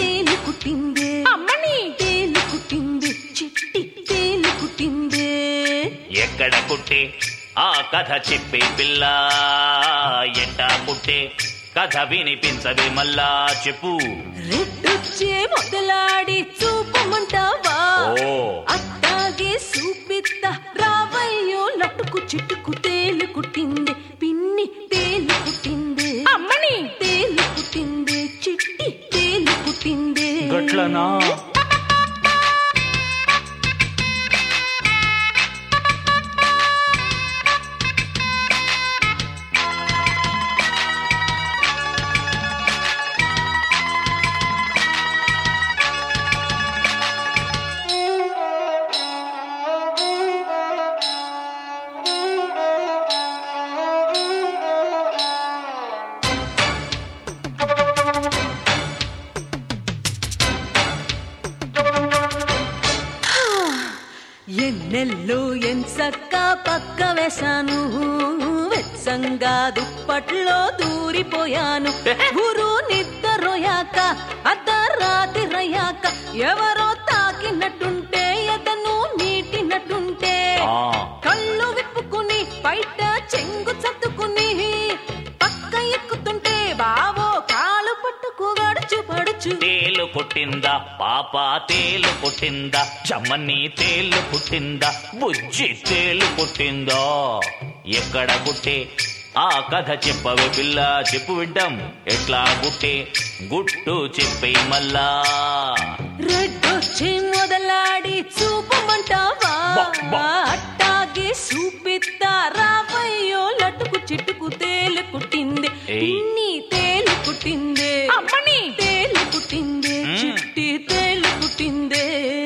తేలు కుట్టిందే అమ్మని తేలు కుట్టింది చిట్టి తేలు కుట్టిందే ఎక్కడ కుట్టే ఆ కథ చెప్పే పిల్ల ఎట్టా కుట్టే కథ వినిపించవే మళ్ళా చెప్పు రెడ్డొచ్చే మొదలాడి చూపమంటావా ఓ అట్టాగే చూపిత్త రావయ్యో లట్టుకు చిట్టుకు తేలు కుట్టింది పిన్ని తేలు కుట్టింది అమ్మని తేలు కుట్టింది చిట్టి తేలు కుట్టింది గట్లనా ఎన్నెల్లో ఎంచక్క పక్క వేశాను వెచ్చంగా దుప్పట్లో దూరిపోయాను గురు నిద్రపోయాక అర్ధరాత్రిరయ్యాక ఎవరో తాకినట్టుంటే ఎదను మీటినట్టుంటే ఆ కళ్ళు విప్పుకుని బయట చెంగు చత్తుకుని పక్క ఎక్కుతుంటే బావో కాలు పట్టుకు గడుచు పడుచు తేలు పుట్టిందా పాప తేలు పుట్టిందా చమ్మని తేలు పుట్టిందా బుజ్జి తేలు పుట్టిందా ఎక్కడ పుట్టే ఆ కథ చెప్పవే పిల్ల చెప్పు వింటాం ఎట్లా గుట్టే గుట్టు చెప్పే మళ్ళా రెడ్డొచ్చి మొదలాడి చూపమంటావా బా, బా. అట్టాగే చూపిస్తా రావయ్యో లట్టుకు చిట్టుకు తేలు కుట్టింది ఏయ్. పిన్ని తేలు కుట్టింది అమ్మని తేలు కుట్టింది మ్మ్. చిట్టి తేలు కుట్టిందే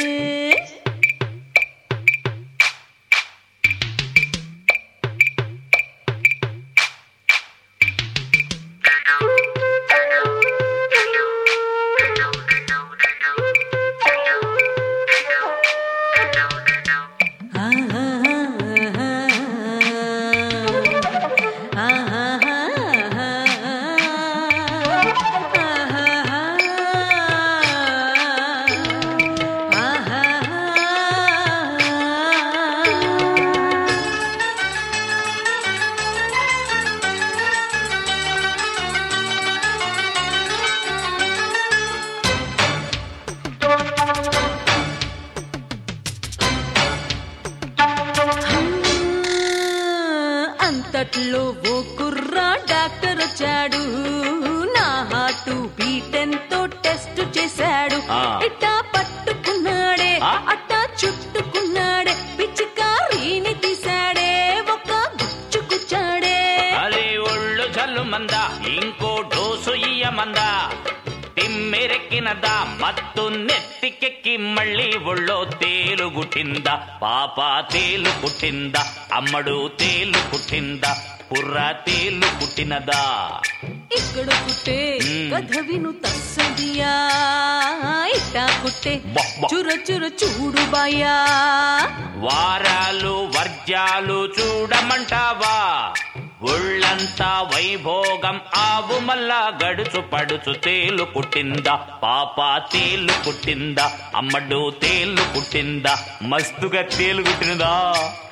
అంతట్లో ఓ కుర్రా డాక్టర్ వచ్చాడు నా హార్ట్ బీటెన్తో టెస్ట్ చేశాడు ఆ. ఇట్టా పట్టుకున్నాడే ఆ? అట్టా చుట్టుకున్నాడే పిచ్చికారీని తీశాడే ఒక గుచ్చు గుచ్చాడే అరే ఒళ్ళు జల్లు మందా ఇంకో డోసు ఇయ్యమందా తిమ్మెరెక్కినదా మత్తు నెత్తికెక్కి మళ్ళీ ఒళ్ళో తేలు గుట్టిందా పాప తేలు పుట్టిందా అమ్మడు తేలు పుట్టిందా పుర్ర తేలు పుట్టినదా ఇక్కడ కుట్టే మ్మ్. కథ విను తస్సదియా ఇట్టా కుట్టే బా, బా. చుర చుర చూడు బాయా వారాలు వర్జాలు చూడమంటావా ఒళ్ళంతా వైభోగం ఆవు మల్లా గడుచు పడుచు తేలు పుట్టిందా పాప తేలు పుట్టిందా అమ్మడు తేలు పుట్టిందా మస్తుగా తేలు పుట్టినదా